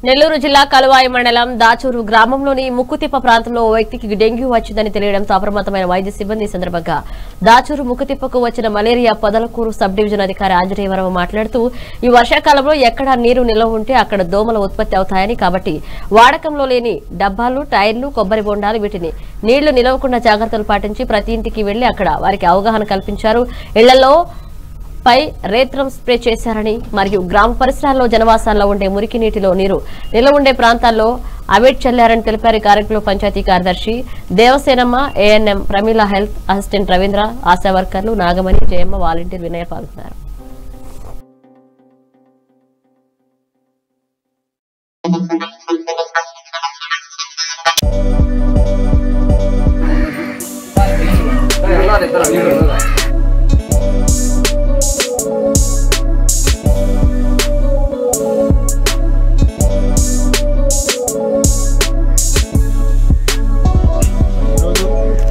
నెల్లూరు జిల్లా కలువాయి మండలం దాచూరు గ్రామంలోని ముక్కుతిప్ప ప్రాంతంలో ఓ వ్యక్తికి డెంగ్యూ వచ్చిందని తెలియడంతో అప్రమత్తమైన వైద్య సిబ్బంది ఈ సందర్భంగా దాచూరు ముక్కుతిప్పకు వచ్చిన మలేరియా పొదలకూరు సబ్ డివిజన్ అధికారి ఆంజనేయవరం మాట్లాడుతూ ఈ వర్షాకాలంలో ఎక్కడ నీరు నిల్వ ఉంటే అక్కడ దోమల ఉత్పత్తి అవుతాయని కాబట్టి వాడకంలో లేని డబ్బాలు టైర్లు కొబ్బరి బొండాలు వీటిని నీళ్లు నిలవకుండా జాగ్రత్తలు పాటించి ప్రతి ఇంటికి వెళ్లి అక్కడ వారికి అవగాహన కల్పించారు ఇళ్లలో పై రేత్రం స్ప్రే చేశారని మరియు గ్రామ పరిసరాల్లో జనవాసాల్లో ఉండే మురికి నీటిలో నీరు నిల్వ ఉండే ప్రాంతాల్లో అవేట్ చల్లారని తెలిపారు ఈ కార్యక్రమంలో పంచాయతీ కార్యదర్శి Devasenamma ANM Pramila health assistant Ravindra Asha వర్కర్లు నాగమణి జయమ్మ వాలంటీర్ వినయ పాల్గొన్నారు ఈరోజు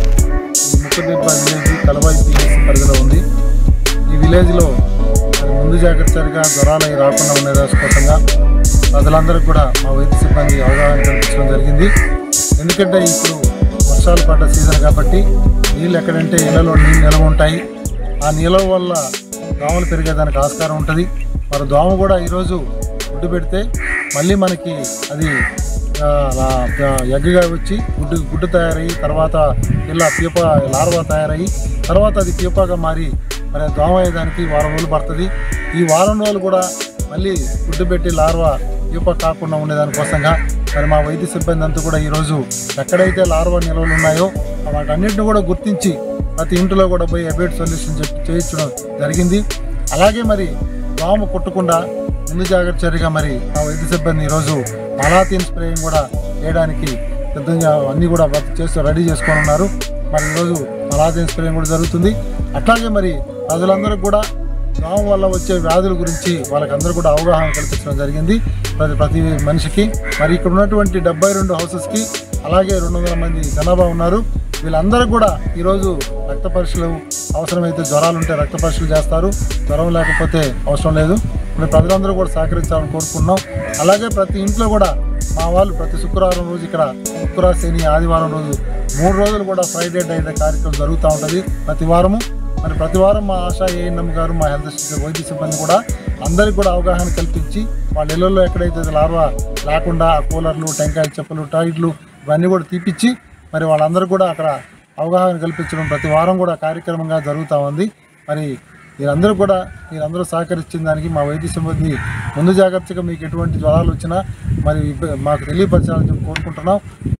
ఈ ముక్కదిబ్బ విలేజ్ కలవాయి పిఎస్ పరిధిలో ఉంది ఈ విలేజ్లో మరి ముందు జాగ్రత్తగా జ్వరాలు అవి రాకుండా ఉండే కోసంగా ప్రజలందరికీ కూడా మా వైద్య సిబ్బంది అవగాహన కల్పించడం జరిగింది ఎందుకంటే ఇప్పుడు వర్షాలు పడ్డ సీజన్ కాబట్టి నీళ్ళు ఎక్కడంటే ఇళ్లలో నీళ్ళు నిల్వ ఉంటాయి ఆ నిల్వ వల్ల దోమలు పెరిగేదానికి ఆస్కారం ఉంటుంది మరి దోమ కూడా ఈరోజు గుడ్డు పెడితే మళ్ళీ మనకి అది ఆ, లా- ఆ, ఎగ్గగా వచ్చి గుడ్డు గుడ్డు తయారయ్యి తర్వాత ఇలా పీప లార్వా తయారయ్యి తర్వాత అది పీపాగా మారి మరి అది దోమ అయ్యేదానికి వారం రోజులు పడుతుంది ఈ వారం రోజులు కూడా మళ్ళీ గుడ్డు పెట్టి లార్వా పీప కాకుండా ఉండేదానికోసంగా మరి మా వైద్య సిబ్బంది అంతా కూడా ఈరోజు ఎక్కడైతే లార్వా నిల్వలు ఉన్నాయో వాటన్నిటిని కూడా గుర్తించి ప్రతి ఇంటిలో కూడా పోయి అబేట్ సొల్యూషన్ చెప్పి చేయించడం జరిగింది అలాగే మరి దోమ కుట్టకుండా ముందు జాగ్రత్త చర్యగా మరి మా వైద్య సిబ్బంది ఈరోజు మలాతీన్ స్ప్రేయింగ్ కూడా చేయడానికి సిద్ధంగా అన్నీ కూడా వర్క్ చేస్తూ రెడీ చేసుకొని ఉన్నారు మరి ఈరోజు మలాతీన్ స్ప్రేయింగ్ కూడా జరుగుతుంది అట్లాగే మరి ప్రజలందరూ కూడా దోమ వల్ల వచ్చే వ్యాధుల గురించి వాళ్ళకందరూ కూడా అవగాహన కల్పించడం జరిగింది ప్రతి ప్రతి మనిషికి మరి ఇక్కడ ఉన్నటువంటి డెబ్బై రెండు హౌసెస్కి అలాగే రెండు వందల మంది జనాభా ఉన్నారు వీళ్ళందరూ కూడా ఈరోజు రక్త పరీక్షలు అవసరమైతే జ్వరాలు ఉంటే రక్త పరీక్షలు చేస్తారు జ్వరం లేకపోతే అవసరం లేదు మరి ప్రజలందరూ కూడా సహకరించాలని కోరుకుంటున్నాం అలాగే ప్రతి ఇంట్లో కూడా మా వాళ్ళు ప్రతి శుక్రవారం రోజు ఇక్కడ శుక్రవారం శని ఆదివారం రోజు మూడు రోజులు కూడా ఫ్రైడే డైడే కార్యక్రమం జరుగుతూ ఉంటుంది ప్రతి వారము మరి ప్రతి వారం మా ఆశా ఏఎన్ఎం గారు మా హెల్త్ అసిస్టెంట్ వైద్య సిబ్బంది కూడా అందరికీ కూడా అవగాహన కల్పించి వాళ్ళ ఇళ్లలో ఎక్కడైతే లార్వా లేకుండా ఆ కూలర్లు టెంకాయ చెప్పులు టైర్లు ఇవన్నీ కూడా తీపిచ్చి మరి వాళ్ళందరూ కూడా అక్కడ అవగాహన కల్పించడం ప్రతి వారం కూడా కార్యక్రమంగా జరుగుతూ ఉంది మరి మీరందరూ కూడా మీరందరూ సహకరించిన దానికి మా వైద్య సిబ్బంది ముందు జాగ్రత్తగా మీకు ఎటువంటి జ్వరాలు వచ్చినా మరి ఇబ్బ- మాకు తెలియపరచాలని చెప్పి కోరుకుంటున్నాం